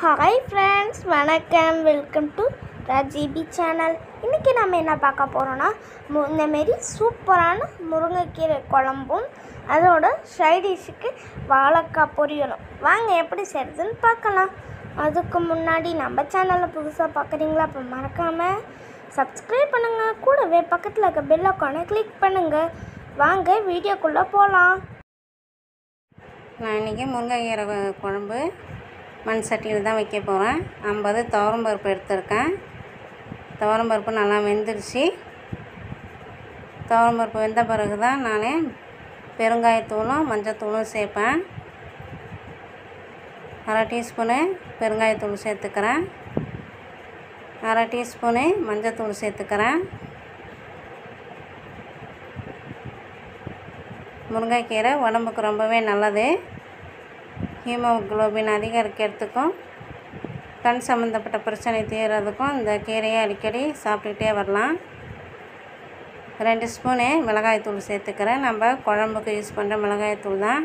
hi friends வணக்கம் welcome to ராஜிபி channel இன்றைக்கி நம்ம என்ன பார்க்க போகிறோன்னா மு இந்தமாரி சூப்பரான முருங்கைக்கீரை குழம்பும் அதோட சைடிஷ்ஷுக்கு வாழைக்காய் பொரியலும் வாங்க எப்படி செய்கிறதுன்னு பார்க்கலாம் அதுக்கு முன்னாடி நம்ம சேனலில் புதுசாக பார்க்குறீங்களா அப்போ மறக்காமல் சப்ஸ்கிரைப் பண்ணுங்கள் கூடவே பக்கத்தில் இருக்க பெல் ஐக்கானை கிளிக் பண்ணுங்கள் வாங்க வீடியோக்குள்ளே போகலாம் நான் இன்றைக்கி முருங்கைக்கீரை கு- குழம்பு மண் சட்டியில் தான் வைக்க போகிறேன் ஐம்பது துவரம்பருப்பு எடுத்திருக்கேன் துவரம்பருப்பு நல்லா வெந்துடுச்சு துவரம்பருப்பு வெந்த பிறகு தான் நான் பெருங்காயத்தூளும் மஞ்சத்தூளும் சேர்ப்பேன் அரை டீஸ்பூனு பெருங்காயத்தூள் சேர்த்துக்கிறேன் அரை டீஸ்பூனு மஞ்சத்தூள் சேர்த்துக்கிறேன் முருங்கைக்கீரை உடம்புக்கு ரொம்பவே நல்லது ஹீமோகுளோபின் அதிகரிக்கிறதுக்கும் கண் சம்மந்தப்பட்ட பிரச்சனை தீர்றதுக்கும் இந்த கீரையை அடிக்கடி சாப்பிட்டுட்டே வரலாம் ரெண்டு ஸ்பூனு மிளகாய்த்தூள் சேர்த்துக்கிறேன் நம்ம குழம்புக்கு யூஸ் பண்ணுற மிளகாய்த்தூள் தான்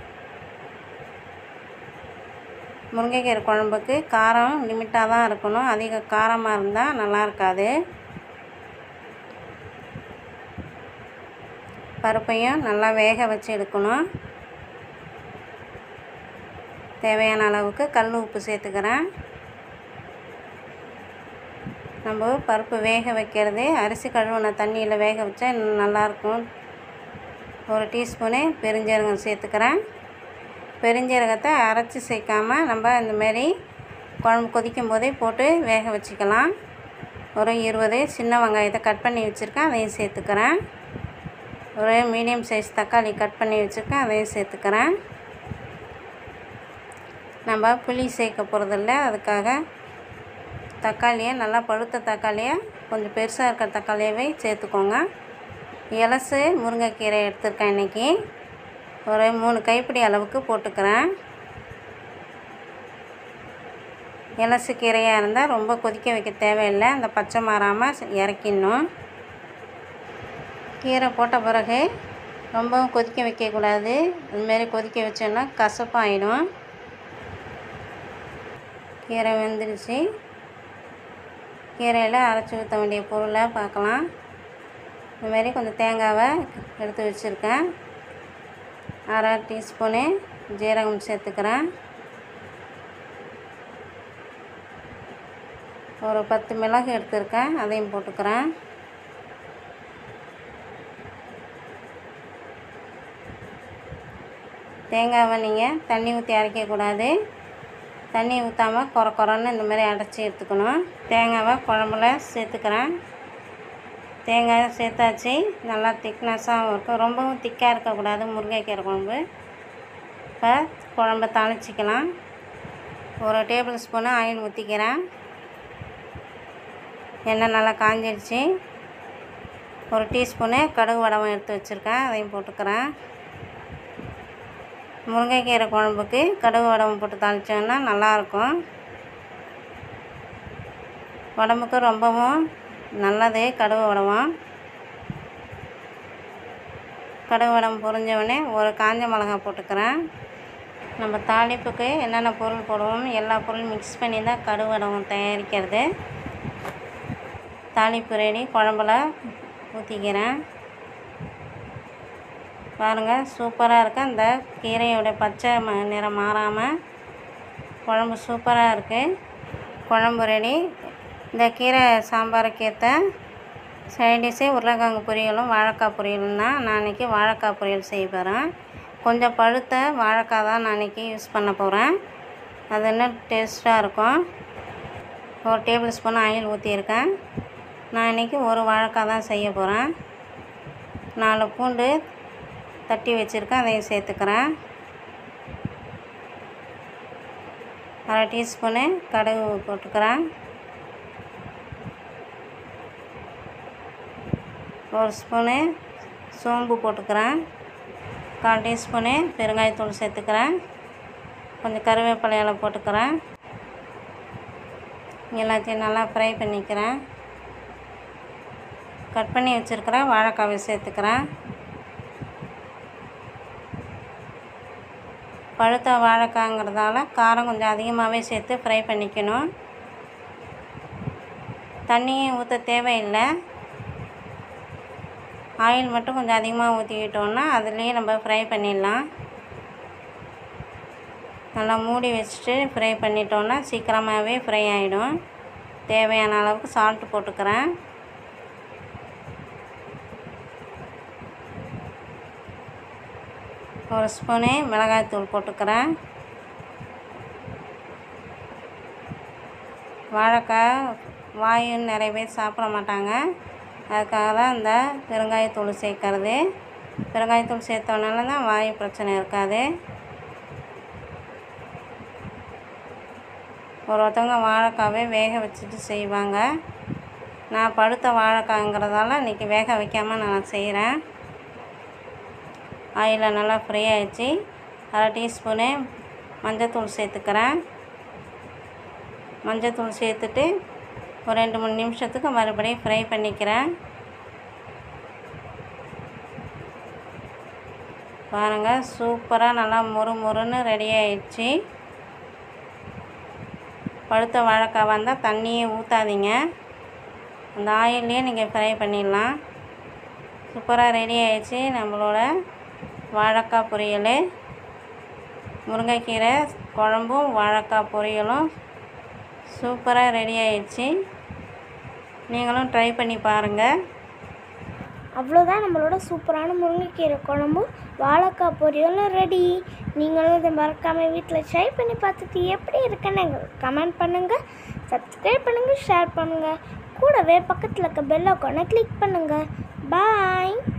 முருங்கைக்கீரை குழம்புக்கு காரம் லிமிட்டாக தான் இருக்கணும் அதிக காரமாக இருந்தால் நல்லா இருக்காது பருப்பையும் நல்லா வேக வச்சு எடுக்கணும் தேவையான அளவுக்கு கல் உப்பு சேர்த்துக்கிறேன் நம்ம பருப்பு வேக வைக்கிறது அரிசி கழுவுன தண்ணியில் வேக வச்சா இன்னும் நல்லாயிருக்கும் ஒரு டீஸ்பூனு பெருஞ்சீரகம் சேர்த்துக்கிறேன் பெருஞ்சீரகத்தை அரைச்சி சேர்க்காம நம்ம இந்தமாரி குழம்பு கொதிக்கும் போதே போட்டு வேக வச்சுக்கலாம் ஒரு இருபது சின்ன வெங்காயத்தை கட் பண்ணி வச்சுருக்கேன் அதையும் சேர்த்துக்கிறேன் ஒரு மீடியம் சைஸ் தக்காளி கட் பண்ணி வச்சுருக்கேன் அதையும் சேர்த்துக்கிறேன் நம்ம புளி சேர்க்க போகிறதில்ல அதுக்காக தக்காளியை நல்லா பழுத்த தக்காளியை கொஞ்சம் பெருசாக இருக்கிற தக்காளியவே சேர்த்துக்கோங்க இலசு முருங்கைக்கீரை எடுத்திருக்கேன் இன்றைக்கி ஒரு மூணு கைப்பிடி அளவுக்கு போட்டுக்கிறேன் இலசு கீரையாக இருந்தால் ரொம்ப கொதிக்க வைக்க தேவையில்லை அந்த பச்சை மாறாமல் இறக்கிடணும் கீரை போட்ட பிறகு ரொம்பவும் கொதிக்க வைக்கக்கூடாது இதுமாரி கொதிக்க வச்சோன்னா கசப்பாயிடும் கீரை வெந்துடுச்சு கீரையில் அரைச்சி ஊற்ற வேண்டிய பொருளை பார்க்கலாம் இதுமாரி கொஞ்சம் தேங்காவை எடுத்து வச்சுருக்கேன் அரை டீஸ்பூனு ஜீரகம் சேர்த்துக்கிறேன் ஒரு பத்து மிளகு எடுத்திருக்கேன் அதையும் போட்டுக்கிறேன் தேங்காவை நீங்கள் தண்ணி ஊற்றி அரைக்கக்கூடாது தண்ணி ஊற்றாமல் குறை குறைன்னு இந்த மாதிரி அடைச்சி எடுத்துக்கணும் தேங்காவை குழம்புல சேர்த்துக்கிறேன் தேங்காய் சேர்த்தாச்சு நல்லா திக்னஸாகவும் இருக்கும் ரொம்பவும் திக்காக இருக்கக்கூடாது முருங்கைக்கீரை குழம்பு இப்போ குழம்ப தாளிச்சிக்கலாம் ஒரு டேபிள் ஸ்பூனு ஆயில் ஊற்றிக்கிறேன் எண்ணெய் நல்லா காஞ்சிடுச்சு ஒரு டீஸ்பூனு கடுகு வடகம் எடுத்து வச்சுருக்கேன் அதையும் போட்டுக்கிறேன் முருங்கைக்கீரை குழம்புக்கு கடுகு உடம்பு போட்டு தாளித்தோன்னா நல்லாயிருக்கும் உடம்புக்கு ரொம்பவும் நல்லது கடுகு உடம்பம் கடுகு உடம்பு பொரிஞ்சவுடனே ஒரு காஞ்ச மிளகா போட்டுக்கிறேன் நம்ம தாளிப்புக்கு என்னென்ன பொருள் போடுவோம் எல்லா பொருளும் மிக்ஸ் பண்ணி தான் கடுகு உடம்பம் தயாரிக்கிறது தாளிப்பு ரெடி குழம்புல ஊற்றிக்கிறேன் பாருங்கள் சூப்பராக இருக்கு அந்த கீரையோட பச்சை ம நிறம் மாறாமல் குழம்பு சூப்பராக இருக்குது குழம்பு ரெடி இந்த கீரை சாம்பாருக்கு ஏற்ற சைடிஷே உருளைக்கிழங்கு பொரியலும் வாழைக்காய் பொரியலும் தான் நான் இன்றைக்கி வாழைக்காய் பொரியல் செய்ய போகிறேன் கொஞ்சம் பழுத்த வாழைக்காய் தான் நான் இன்றைக்கி யூஸ் பண்ண போகிறேன் அது இன்னும் டேஸ்ட்டாக இருக்கும் ஒரு டேபிள் ஸ்பூன் ஆயில் ஊற்றியிருக்கேன் நான் இன்றைக்கி ஒரு வாழைக்காய் தான் செய்ய போகிறேன் நாலு பூண்டு தட்டி வச்சுருக்கேன் அதையும் சேர்த்துக்கிறேன் அரை டீஸ்பூனு கடுகு போட்டுக்கிறேன் ஒரு ஸ்பூனு சோம்பு போட்டுக்கிறேன் கால் டீஸ்பூனு பெருங்காயத்தூள் சேர்த்துக்கிறேன் கொஞ்சம் கருவேப்பிலையில போட்டுக்கிறேன் எல்லாத்தையும் நல்லா ஃப்ரை பண்ணிக்கிறேன் கட் பண்ணி வச்சுருக்கிறேன் வாழைக்காவை சேர்த்துக்கிறேன் பழுத்த வாழைக்காங்கிறதால காரம் கொஞ்சம் அதிகமாகவே சேர்த்து ஃப்ரை பண்ணிக்கணும் தண்ணியும் ஊற்ற தேவையில்லை ஆயில் மட்டும் கொஞ்சம் அதிகமாக ஊற்றிக்கிட்டோன்னா அதுலேயே நம்ம ஃப்ரை பண்ணிடலாம் நல்லா மூடி வச்சுட்டு ஃப்ரை பண்ணிட்டோன்னா சீக்கிரமாகவே ஃப்ரை ஆகிடும் தேவையான அளவுக்கு சால்ட்டு போட்டுக்கிறேன் ஒரு ஸ்பூனு மிளகாய்த்தூள் போட்டுக்கிறேன் வாழைக்காய் வாயுன்னு நிறைய பேர் சாப்பிட மாட்டாங்க அதுக்காக தான் இந்த பெருங்காயத்தூள் சேர்க்கறது பெருங்காயத்தூள் சேர்த்தோனால தான் வாயு பிரச்சனை இருக்காது ஒரு ஒருத்தவங்க வாழைக்காவே வேக வச்சுட்டு செய்வாங்க நான் பழுத்த வாழைக்காய்ங்கிறதால இன்றைக்கி வேக வைக்காமல் நான் செய்கிறேன் ஆயிலில் நல்லா ஃப்ரை ஆயிடுச்சு அரை டீஸ்பூனு மஞ்சத்தூள் சேர்த்துக்கிறேன் மஞ்சத்தூள் சேர்த்துட்டு ஒரு ரெண்டு மூணு நிமிஷத்துக்கு மறுபடியும் ஃப்ரை பண்ணிக்கிறேன் பாருங்கள் சூப்பராக நல்லா மொறு மொறுன்னு ரெடி ஆயிடுச்சு பழுத்த வாழைக்காய் வந்தால் தண்ணியே ஊற்றாதீங்க அந்த ஆயிலே நீங்கள் ஃப்ரை பண்ணிடலாம் சூப்பராக ரெடி ஆயிடுச்சு நம்மளோட வாழைக்காய் பொரியல் முருங்கைக்கீரை குழம்பும் வாழைக்காய் பொரியலும் சூப்பராக ரெடி ஆயிடுச்சு நீங்களும் ட்ரை பண்ணி பாருங்கள் அவ்வளோதான் நம்மளோட சூப்பரான முருங்கைக்கீரை குழம்பும் வாழைக்காய் பொரியலும் ரெடி நீங்களும் இதை மறக்காமல் வீட்டில் ட்ரை பண்ணி பார்த்துட்டு எப்படி இருக்குன்னு எங்களுக்கு கமெண்ட் பண்ணுங்கள் சப்ஸ்கிரைப் பண்ணுங்கள் ஷேர் பண்ணுங்கள் கூடவே பக்கத்தில் இருக்க பெல் ஐக்கானை கிளிக் பண்ணுங்கள் பாய்